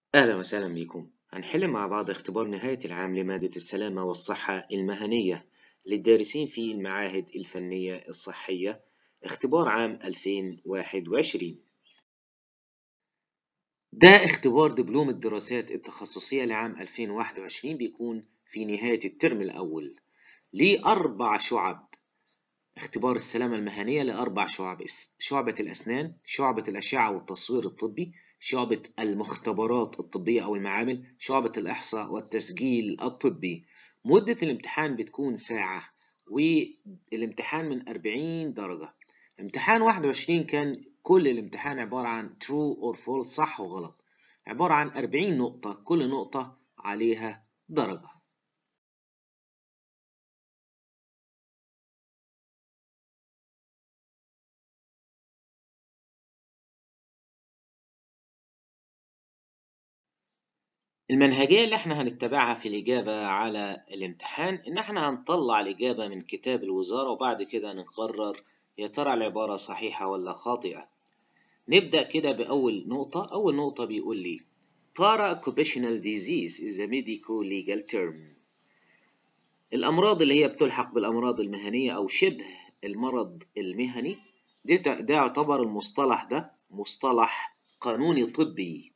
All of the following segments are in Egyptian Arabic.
أهلا وسهلا بكم هنحل مع بعض اختبار نهاية العام لمادة السلامة والصحة المهنية للدارسين في المعاهد الفنية الصحية اختبار عام 2021 ده اختبار دبلوم الدراسات التخصصية لعام 2021 بيكون في نهاية الترم الأول ليه أربع شعب اختبار السلامة المهنية لأربع شعب شعبة الأسنان شعبة الأشعة والتصوير الطبي شعبة المختبرات الطبية أو المعامل شعبة الإحصاء والتسجيل الطبي مدة الامتحان بتكون ساعة والامتحان من 40 درجة امتحان 21 كان كل الامتحان عبارة عن true or false صح وغلط عبارة عن 40 نقطة كل نقطة عليها درجة المنهجية اللي احنا هنتبعها في الإجابة على الامتحان إن احنا هنطلع الإجابة من كتاب الوزارة وبعد كده نقرر يا ترى العبارة صحيحة ولا خاطئة. نبدأ كده بأول نقطة، أول نقطة بيقول لي Para-occupational disease is a medical legal term. الأمراض اللي هي بتلحق بالأمراض المهنية أو شبه المرض المهني ده يعتبر المصطلح ده مصطلح قانوني طبي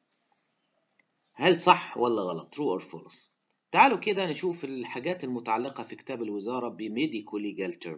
هل صح ولا غلط true or false تعالوا كده نشوف الحاجات المتعلقة في كتاب الوزارة بميديكو legal term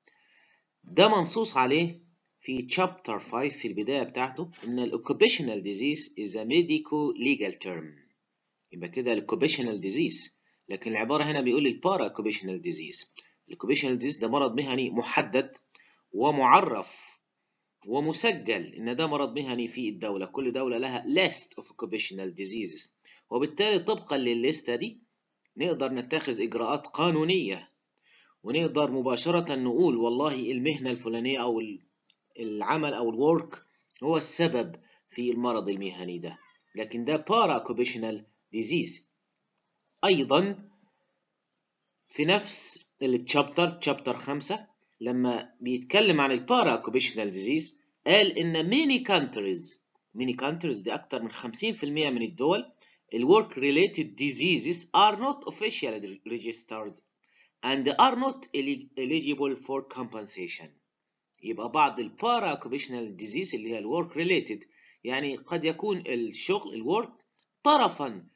ده منصوص عليه في chapter 5 في البداية بتاعته إن ال occupational disease is a medical legal term يبقى كده ال occupational disease لكن العبارة هنا بيقول ال para occupational disease ال occupational disease ده مرض مهني محدد ومعرف ومسجل إن ده مرض مهني في الدولة كل دولة لها list of occupational diseases وبالتالي طبقا للليستة دي نقدر نتخذ إجراءات قانونية ونقدر مباشرة نقول والله المهنة الفلانية أو العمل أو الورك هو السبب في المرض المهني ده لكن ده para occupational disease أيضا في نفس التشابتر تشابتر خمسة لما بيتكلم عن البارا occupational disease قال إن many countries many countries دي أكتر من 50% من الدول ال work related diseases are not officially registered and are not eligible for compensation يبقى بعض ال para occupational disease اللي هي ال work related يعني قد يكون الشغل ال work طرفا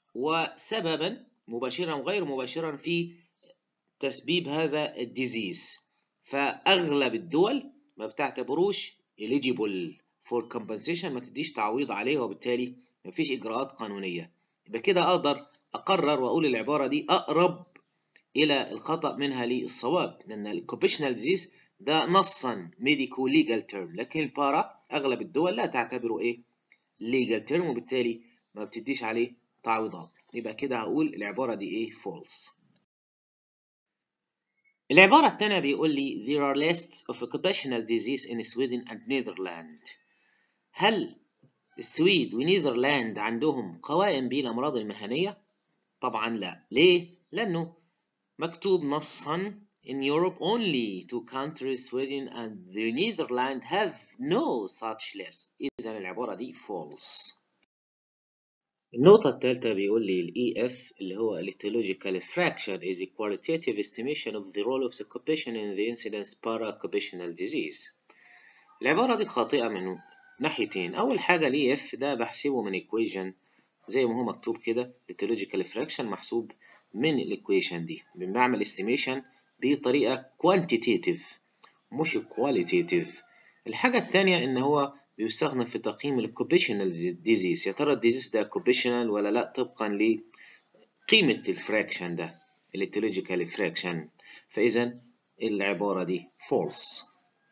وسببا مباشرا وغير مباشرا في تسبيب هذا الديزيز فأغلب الدول ما بتعتبروش eligible for compensation ما تديش تعويض عليه وبالتالي ما فيش إجراءات قانونية يبقى كده أقدر أقرر وأقول العبارة دي أقرب إلى الخطأ منها للصواب لأن الكوبيشنال ديزيز ده نصا medical legal term لكن البارا أغلب الدول لا تعتبره إيه legal term وبالتالي ما بتديش عليه تعويضات يبقى كده هقول العبارة دي إيه false العبارة الثانية بيقول لي there are lists of occupational disease in Sweden and Netherlands هل السويد ونيذرلاند عندهم قوائم بالأمراض المهنية؟ طبعا لا ليه؟ لأنه مكتوب نصا in Europe only two countries Sweden and the Netherlands have no such list إذا العبارة دي false النقطة الثالثة بيقول لي ال EF اللي هو Etiological fraction is a qualitative estimation of the role of the occupation in the incidence para-occupational disease. العبارة دي خاطئة من ناحيتين، أول حاجة ال EF ده بحسبه من equation زي ما هو مكتوب كده Etiological fraction محسوب من الإيكويشن دي، بنعمل estimation بطريقة quantitative مش qualitative. الحاجة الثانية إن هو بيستخدم في تقييم الكوبيشنال ديزيز يا ترى الديزيز ده كوبيشنال ولا لا طبقا لقيمة الفراكشن ده الاتولوجيكال فراكشن فإذا العبارة دي false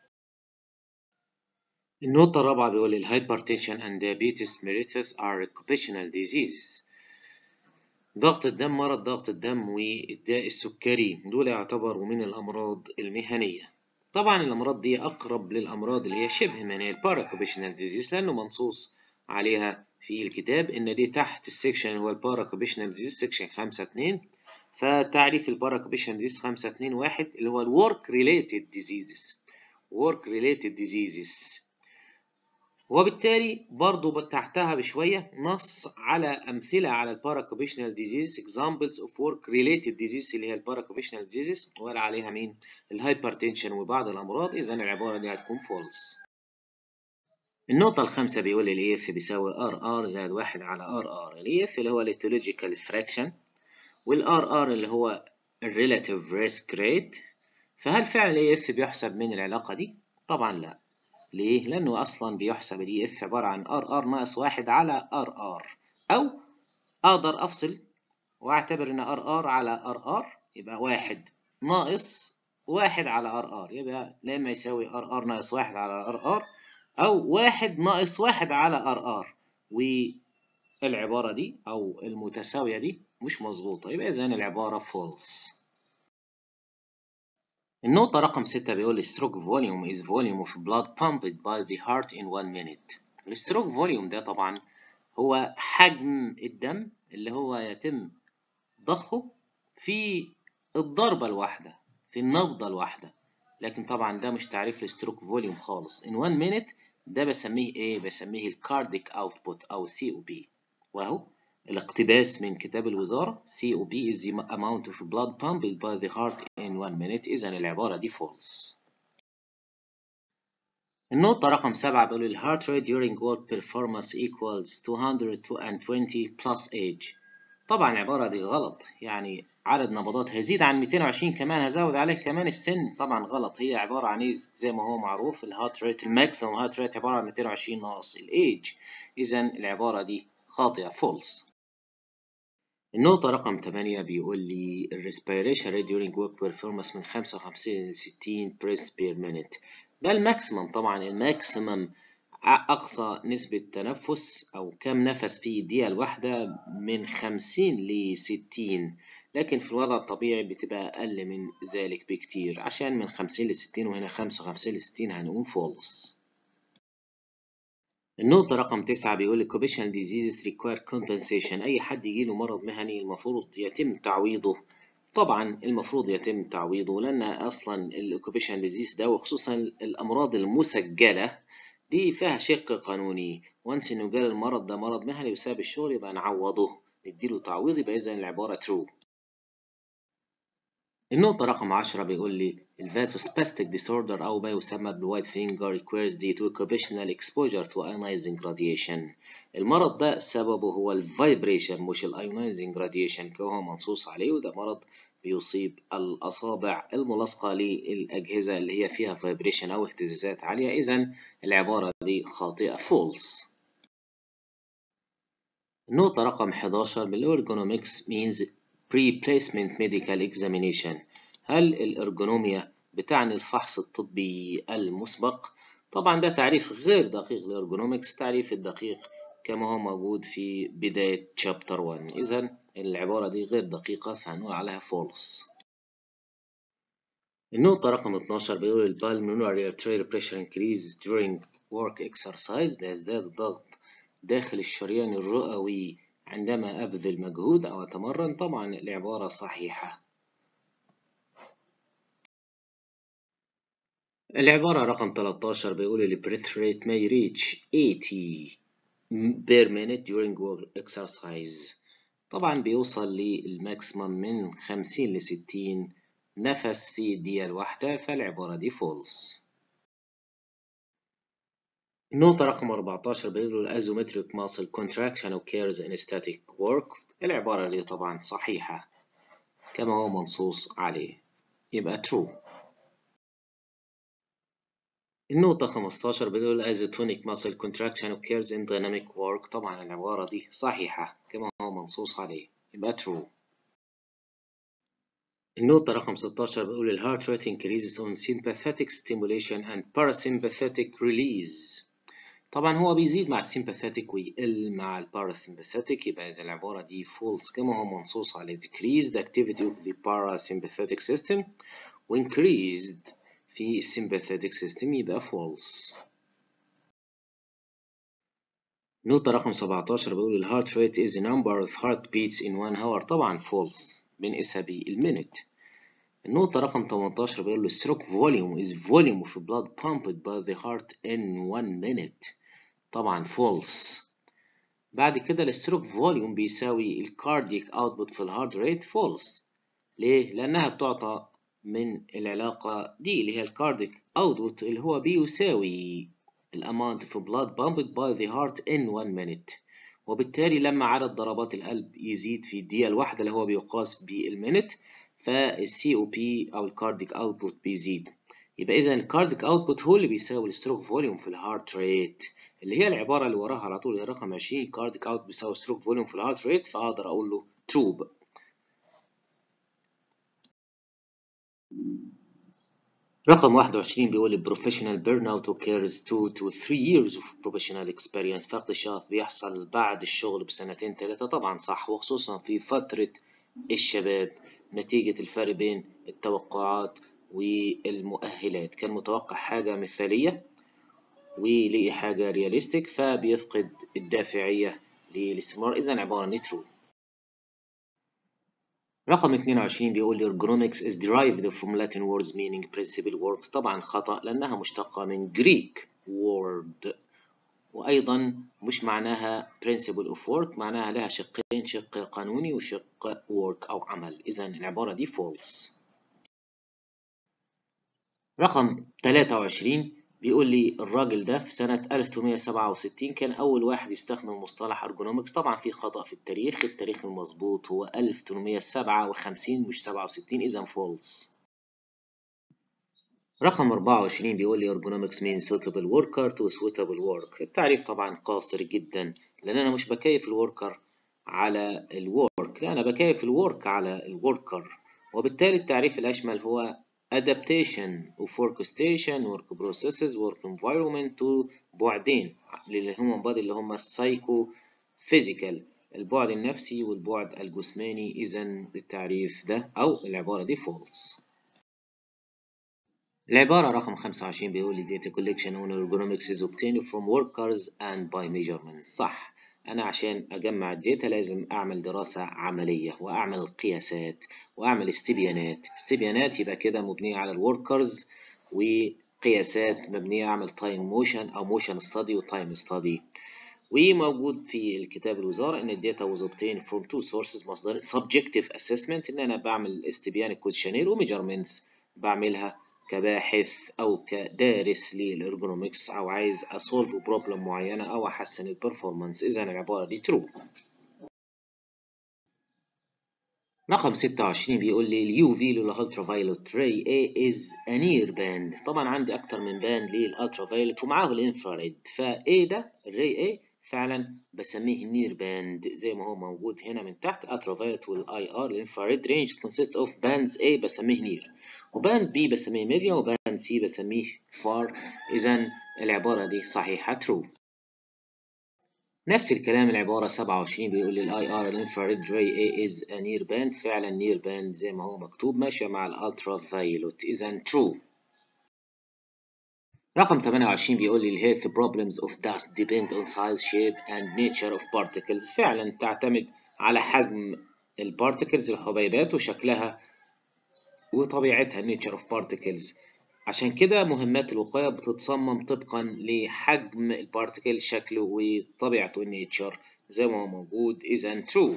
النقطة الرابعة بيقول الهايبرتنشن and diabetes mellitus are occupational diseases ضغط الدم مرض ضغط الدم والداء السكري دول يعتبروا من الأمراض المهنية طبعا الأمراض دي أقرب للأمراض اللي هي شبه مهنية الباراكوبيشنال ديزيز لأنه منصوص عليها في الكتاب إن دي تحت السكشن اللي هو الباراكوبيشنال ديزيز سكشن خمسة اتنين فتعريف الباراكوبيشنال ديزيز خمسة اتنين واحد اللي هو الورك ريليتد ديزيزز work related diseases وبالتالي برضو تحتها بشوية نص على أمثلة على الباراكوبيشنال ديزيز examples of work related disease اللي هي الباراكوبيشنال ديزيز وقال عليها مين؟ الهايبرتنشن وبعض الأمراض إذا العبارة دي هتكون false. النقطة الخامسة بيقول ال EF بيساوي RR زائد واحد على RR ال EF اللي هو الاتولوجيكال fraction وال RR اللي هو الريلاتيف risk rate فهل فعلا ال EF بيحسب من العلاقة دي؟ طبعا لا ليه؟ لأنه أصلا بيحسب ال EF عبارة عن RR ناقص واحد على RR أو أقدر أفصل وأعتبر إن RR على RR يبقى واحد ناقص واحد على RR يبقى لا إما يساوي RR ناقص واحد على RR أو واحد ناقص واحد على RR والعبارة دي أو المتساوية دي مش مظبوطة يبقى إذا العبارة false. النقطة رقم ستة بيقول stroke volume is volume of blood pumped by the heart in one minute. الستروك فوليوم ده طبعا هو حجم الدم اللي هو يتم ضخه في الضربة الواحدة في النبضة الواحدة لكن طبعا ده مش تعريف الستروك فوليوم خالص in one minute ده بسميه ايه بسميه الكارديك اوتبوت او سي او بي وهو الاقتباس من كتاب الوزارة COP is the amount of blood pumped by the heart in one minute إذا العبارة دي false. النقطة رقم سبعة بيقول ال heart rate during work performance equals 220 plus age. طبعا العبارة دي غلط يعني عدد نبضات هيزيد عن 220 كمان هزود عليه كمان السن طبعا غلط هي عبارة عن ايه زي ما هو معروف الهارت ريت الماكسيموم هارت ريت عبارة عن 220 ناقص الايج إذا العبارة دي خاطئة false. النقطة رقم 8 بيقول لي ال respiration rate during work performance من 55 ل 60 breaths per minute ده الماكسيمم طبعا الماكسيمم أقصى نسبة تنفس أو كم نفس في الدقيقة الواحدة من 50 ل 60 لكن في الوضع الطبيعي بتبقى أقل من ذلك بكتير عشان من 50 ل 60 وهنا 55 ل 60 هنقول false النقطة رقم تسعة بيقول occupational diseases require compensation أي حد يجيله مرض مهني المفروض يتم تعويضه طبعا المفروض يتم تعويضه لأن أصلا الأوكوبيشنال ديزيز ده وخصوصا الأمراض المسجلة دي فيها شق قانوني وانس إنه جال المرض ده مرض مهني بسبب الشغل يبقى نعوضه نديله تعويض يبقى إذا العبارة true النقطة رقم عشرة بيقول لي الفازوسباستيك disorder أو ما يسمى بالوايت فينجر requires due to occupational exposure to ionizing radiation المرض ده سببه هو الفايبريشن مش الايونايزنج راديشن كما منصوص عليه وده مرض بيصيب الأصابع الملاصقة للأجهزة اللي هي فيها فايبريشن أو اهتزازات عالية إذا العبارة دي خاطئة false النقطة رقم 11 بالergonomics means pre-placement medical examination هل الإرجونوميا بتعني الفحص الطبي المسبق؟ طبعا ده تعريف غير دقيق للإرجونومكس تعريف الدقيق كما هو موجود في بداية chapter 1 إذا العبارة دي غير دقيقة فهنقول عليها false النقطة رقم 12 بيقول ال pulmonary arterial pressure increases during work exercise بيزداد الضغط داخل الشريان الرئوي عندما أبذل مجهود أو أتمرن طبعا العبارة صحيحة العبارة رقم 13 بيقول ال breath rate may reach 80 per minute during work exercise طبعا بيوصل للماكسيمم من 50 ل 60 نفس في الدقيقة الواحدة فالعبارة دي false النقطة رقم 14 بيقول الازومتريك muscle contraction occurs in static work العبارة دي طبعا صحيحة كما هو منصوص عليه يبقى true النقطة 15 بيقول isotonic muscle contraction occurs in dynamic work طبعا العبارة دي صحيحة كما هو منصوص عليه يبقى true النقطة رقم 16 بيقول ال heart rate increases on sympathetic stimulation and parasympathetic release طبعا هو بيزيد مع السيمباثيتك ويقل مع الباراسيمباثيتك يبقى إذا العبارة دي false كما هو منصوص عليه decrease the activity of the parasympathetic system و increased في السيمباثيتك سيستم يبقى false نقطة رقم 17 بيقول ال heart rate is the number of heartbeats in one hour طبعا false بنقيسها بالمينت النقطة رقم 18 بيقول له stroke volume is volume of blood pumped by the heart in one minute طبعا false بعد كده الستروك فوليوم بيساوي الكاردياك اوتبوت في الهارد ريت false ليه؟ لأنها بتعطى من العلاقة دي اللي هي الكاردياك اوتبوت اللي هو بيساوي الامount of blood pumped by the heart in one minute وبالتالي لما عدد ضربات القلب يزيد في الدقيقة الواحدة اللي هو بيقاس بالمينت فالسي او بي او الكارديك اوتبوت بيزيد يبقى اذا الكارديك اوتبوت هو اللي بيساوي الستروك فوليوم في الهارت ريت اللي هي العبارة اللي وراها على طول هي رقم 20 كارديك اوت بيساوي ستروك فوليوم في الهارت ريت فاقدر اقول له تروب رقم 21 بيقول professional burnout occurs 2 to 3 years of professional experience فقد الشغف بيحصل بعد الشغل بسنتين ثلاثة طبعا صح وخصوصا في فترة الشباب نتيجة الفرق بين التوقعات والمؤهلات كان متوقع حاجة مثالية ولقي حاجة رياليستيك فبيفقد الدافعية للاستمرار إذا عبارة نترو رقم 22 بيقول لي ergonomics is derived from Latin words meaning principle works طبعا خطأ لأنها مشتقة من Greek word وأيضا مش معناها principle of work معناها لها شقين شق قانوني وشق work أو عمل إذا العبارة دي false رقم 23 بيقول لي الراجل ده في سنة 1867 كان أول واحد يستخدم مصطلح ergonomics طبعا في خطأ في التاريخ التاريخ المظبوط هو 1857 مش 67 إذا false رقم 24 بيقول لي ergonomics means suitable worker to suitable work التعريف طبعا قاصر جدا لأن أنا مش بكيف الوركر على الورك لا أنا بكيف الورك على الوركر وبالتالي التعريف الأشمل هو adaptation of workstation work processes work environment to بعدين اللي هم بعد اللي هم السايكو فيزيكال البعد النفسي والبعد الجسماني إذا التعريف ده أو العبارة دي false العبارة رقم 25 بيقول لي data collection on ergonomics is obtained from workers and by measurements صح أنا عشان أجمع الداتا لازم أعمل دراسة عملية وأعمل قياسات وأعمل استبيانات استبيانات يبقى كده مبنية على الوركرز وقياسات مبنية أعمل تايم موشن أو موشن ستادي وتايم ستادي وموجود في الكتاب الوزارة إن الداتا was obtained from two sources مصدر subjective assessment إن أنا بعمل استبيان الكويشنير وميجرمنتس بعملها كباحث أو كدارس للإرجونومكس أو عايز أسولف بروبلم معينة أو أحسن البرفورمانس إذا العبارة دي ترو رقم 26 بيقول لي اليو في للالترا فايلوت راي A is a near band طبعا عندي أكتر من باند للالترا فايلوت ومعاه الانفراريد فا A ده الراي A فعلا بسميه نير باند زي ما هو موجود هنا من تحت الالترا فايلوت والاي ار الانفراريد رينج consist of bands A بسميه نير وباند بي بسميه ميديا وباند سي بسميه فار إذا العبارة دي صحيحة ترو نفس الكلام العبارة 27 بيقول لي الاي ار الانفراريد راي اي از ا نير باند فعلا نير باند زي ما هو مكتوب ماشية مع الالترا فايلوت إذا ترو رقم 28 بيقول لي الهيلث problems of dust depend on size shape and nature of particles فعلا تعتمد على حجم البارتكلز الحبيبات وشكلها وطبيعتها nature of particles عشان كده مهمات الوقاية بتتصمم طبقا لحجم البارتكل شكله وطبيعته النيتشر زي ما هو موجود إذا true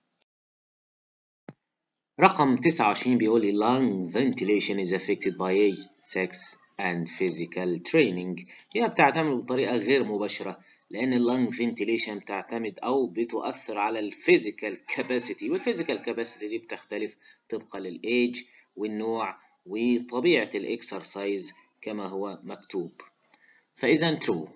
رقم 29 بيقول لي lung ventilation is affected by age, sex and physical training هي بتعتمد بطريقة غير مباشرة لأن اللنج فنتيليشن بتعتمد أو بتؤثر على الفيزيكال كاباسيتي والفيزيكال كاباسيتي دي بتختلف طبقا للإيج والنوع وطبيعة الإكسرسايز كما هو مكتوب فإذا true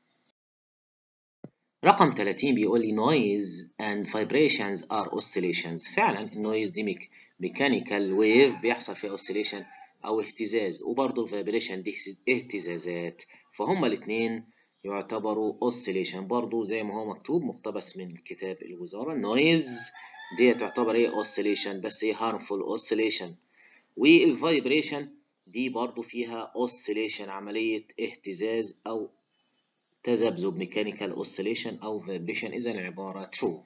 رقم 30 بيقول لي noise and vibrations are oscillations فعلا النويز دي ميك ميكانيكال ويف بيحصل فيها oscillation أو اهتزاز وبرضه الفايبريشن دي اهتزازات فهما الاتنين يعتبروا oscillation برضه زي ما هو مكتوب مقتبس من كتاب الوزارة noise دي تعتبر ايه oscillation بس ايه harmful oscillation والفايبريشن دي برضو فيها oscillation عملية اهتزاز أو تذبذب ميكانيكال oscillation أو vibration إذا العبارة true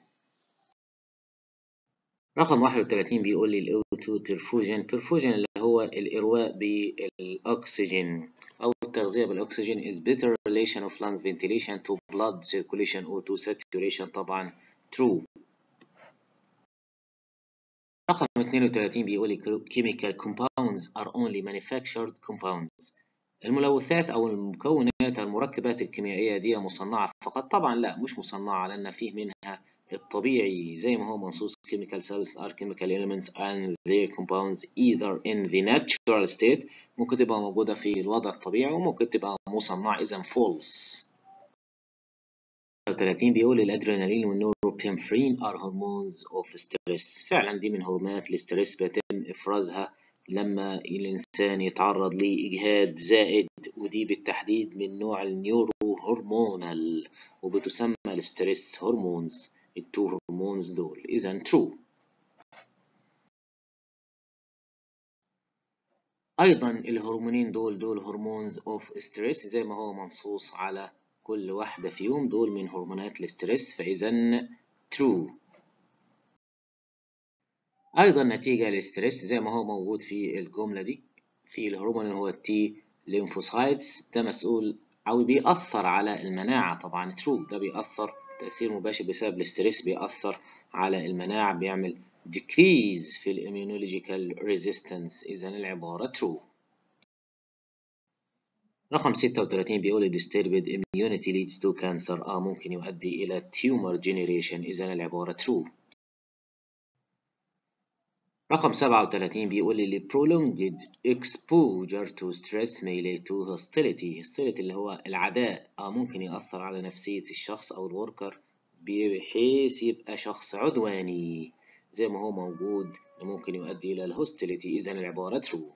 رقم 31 بيقول لي الأوتو perfusion perfusion اللي هو الإرواء بالأكسجين أو والتغذية بالأكسجين is better relation of lung ventilation to blood circulation or to saturation طبعا true رقم 32 بيقول لي chemical compounds are only manufactured compounds الملوثات أو المكونات المركبات الكيميائية دي مصنعة فقط طبعا لا مش مصنعة لأن فيه منها الطبيعي زي ما هو منصوص chemical substances are chemical elements and their compounds either in the natural state ممكن تبقى موجودة في الوضع الطبيعي وممكن تبقى مصنعة إذا false 30 بيقول الأدرينالين والنوروبينفرين are hormones of stress فعلا دي من هرمونات الاسترس بيتم إفرازها لما الإنسان يتعرض لإجهاد زائد ودي بالتحديد من نوع النيورو هرمونال وبتسمى الستريس هرمونز التو هرمونز دول إذا true أيضا الهرمونين دول دول هرمونز أوف ستريس زي ما هو منصوص على كل واحدة فيهم دول من هرمونات الاسترس فإذا true أيضا نتيجة للستريس زي ما هو موجود في الجملة دي في الهرمون اللي هو التي ليمفوسايتس ده مسؤول أو بيأثر على المناعة طبعا ترو ده بيأثر تأثير مباشر بسبب الاستريس بيأثر على المناعة بيعمل decrease في الاميونولوجيكال ريزيستنس إذا العبارة true رقم 36 بيقول disturbed immunity leads to cancer اه ممكن يؤدي إلى tumor generation إذا العبارة true رقم 37 بيقول لي prolonged exposure to stress may lead to hostility hostility اللي هو العداء اه ممكن يأثر على نفسية الشخص أو الوركر بحيث يبقى شخص عدواني زي ما هو موجود ممكن يؤدي إلى الهوستيليتي إذا العبارة true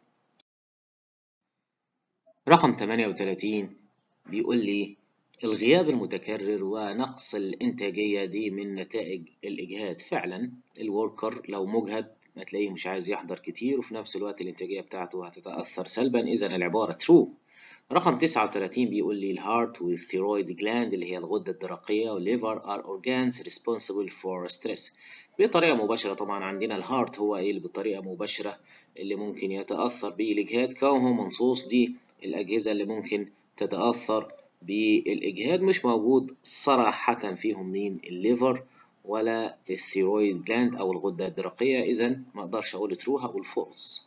رقم 38 بيقول لي الغياب المتكرر ونقص الإنتاجية دي من نتائج الإجهاد فعلا الوركر لو مجهد هتلاقيه مش عايز يحضر كتير وفي نفس الوقت الإنتاجية بتاعته هتتأثر سلبا إذا العبارة true رقم 39 بيقول لي الهارت والثيرويد جلاند اللي هي الغدة الدرقية والليفر are organs responsible for stress بطريقة مباشرة طبعا عندنا الهارت هو ايه اللي بطريقة مباشرة اللي ممكن يتأثر به الإجهاد كونه منصوص دي الأجهزة اللي ممكن تتأثر بالإجهاد مش موجود صراحة فيهم مين الليفر ولا الثيرويد جلاند أو الغدة الدرقية إذا ما أقدرش أقول ترو هقول فولس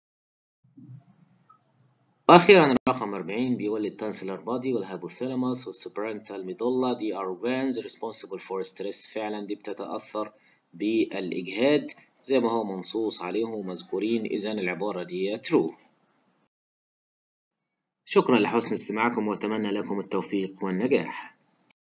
وأخيرا رقم 40 بيقول التانسلر بادي والهايبوثالاموس والسبرنتال ميدولا دي organs responsible for stress فعلا دي بتتأثر بالإجهاد زي ما هو منصوص عليهم ومذكورين إذا العبارة دي true شكرا لحسن استماعكم وأتمنى لكم التوفيق والنجاح